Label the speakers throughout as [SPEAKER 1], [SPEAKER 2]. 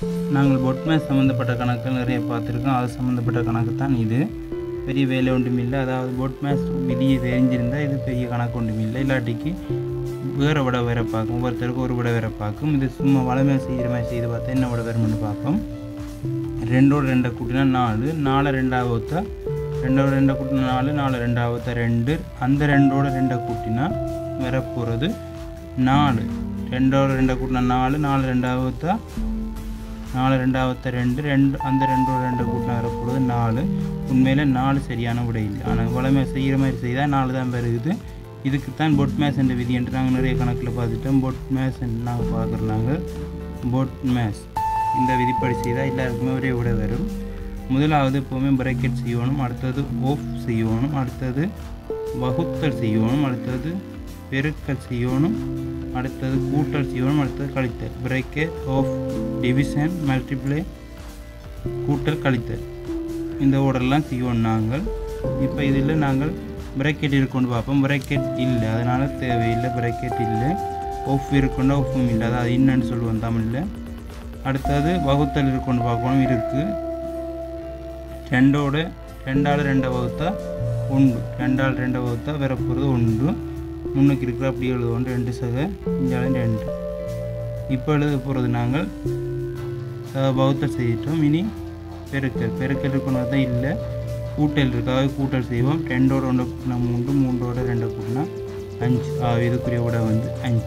[SPEAKER 1] நாங்கள் பொட்மேஸ் சம்மந்தப்பட்ட கணக்குகள் நிறைய பார்த்துருக்கோம் அது சம்மந்தப்பட்ட கணக்கு தான் இது பெரிய வேலை ஒன்றும் இல்லை அதாவது பொட்மேஸ் விதியை தெரிஞ்சிருந்தால் இது பெரிய கணக்கு ஒன்றும் இல்லை இல்லாட்டிக்கு வேறு விட வேற பார்க்கும் ஒவ்வொருத்தருக்கு ஒரு விட வேற பார்க்கும் இது சும்மா வளமையாக செய்கிற மாதிரி செய்து பார்த்தா என்ன விட வரும்னு பார்ப்போம் ரெண்டோட ரெண்டை கூட்டினா நாலு நாலு ரெண்டாவத்தா ரெண்டோட ரெண்டை கூட்டினா நாலு நாலு ரெண்டாவத்தா ரெண்டு அந்த ரெண்டோட ரெண்டை கூட்டினா வரப்போகிறது நாலு ரெண்டோட ரெண்டை கூட்டினா நாலு நாலு ரெண்டாவத்தா நாலு ரெண்டாவத்த ரெண்டு ரெண்டு அந்த ரெண்டோட ரெண்டு கூட்டினா வரப்போகிறது நாலு உண்மையில் நாலு சரியான விடை இல்லை ஆனால் வளமையாக செய்கிற மாதிரி செய்தால் நாலு தான் வருகுது இதுக்கு தான் பொட் மேஸ் என்ற விதி என்று நாங்கள் நிறைய கணக்கில் பார்த்துட்டோம் பொட் மேஸ் என்று நாங்கள் பார்க்குறோம் பொட் மேஸ் இந்த விதிப்படி செய்தால் எல்லாருக்குமே ஒரே விட வரும் முதலாவது எப்போவுமே பிரேக்கெட் செய்யணும் அடுத்தது ஓஃப் செய்யணும் அடுத்தது வகுத்தல் செய்யணும் அடுத்தது பெருக்கல் செய்யணும் அடுத்தது கூட்டல் செய்யணும் அடுத்தது கழித்தல் பிரேக்கெட் ஆஃப் டிவிஷன் மல்டிப்ளை கூட்டல் கழித்தல் இந்த ஓடெல்லாம் செய்வோம் நாங்கள் இப்போ இதில் நாங்கள் பிரேக்கெட் இருக்கொண்டு பார்ப்போம் பிரேக்கெட் இல்லை அதனால் தேவையில்லை பிரேக்கெட் இல்லை ஆஃப் இருக்கொண்டு ஆஃபும் இல்லை அதாவது என்னன்னு சொல்லுவோம் தமிழில் அடுத்தது வகுத்தல் இருக்கொண்டு பார்க்கணும் இருக்குது ரெண்டோட ரெண்டாள் ரெண்டை வகுத்தா உண்டு ரெண்டாள் ரெண்டை வகுத்தா வரப்போகிறது உண்டு முன்னுக்கு இருக்கிற அப்படி எழுதுவோம் ரெண்டு சக இஞ்சாலும் ரெண்டு இப்போ எழுத போகிறது நாங்கள் அஹ், வகுத்தல் செய்யிட்டோம் இனி பெருக்கல் பெருக்கல் இருக்கணும் தான் இல்லை கூட்டல் இருக்கு அதாவது கூட்டல் செய்வோம் ரெண்டோட ஒன்று கூட்டினா மூன்று மூன்றோட ரெண்டை கூட்டினா அஞ்சு ஆக இதுக்குரிய விட வந்து அஞ்சு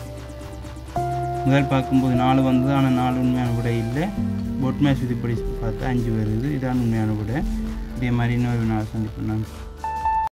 [SPEAKER 1] முதல் பார்க்கும்போது நாலு வந்தது ஆனால் நாலு உண்மையான விட இல்லை பொட் மேட்ச் இதுபடி பார்த்தா அஞ்சு வருது இதான் உண்மையான விட இதே மாதிரி இன்னொரு நாள் சந்திப்போம் நன்றி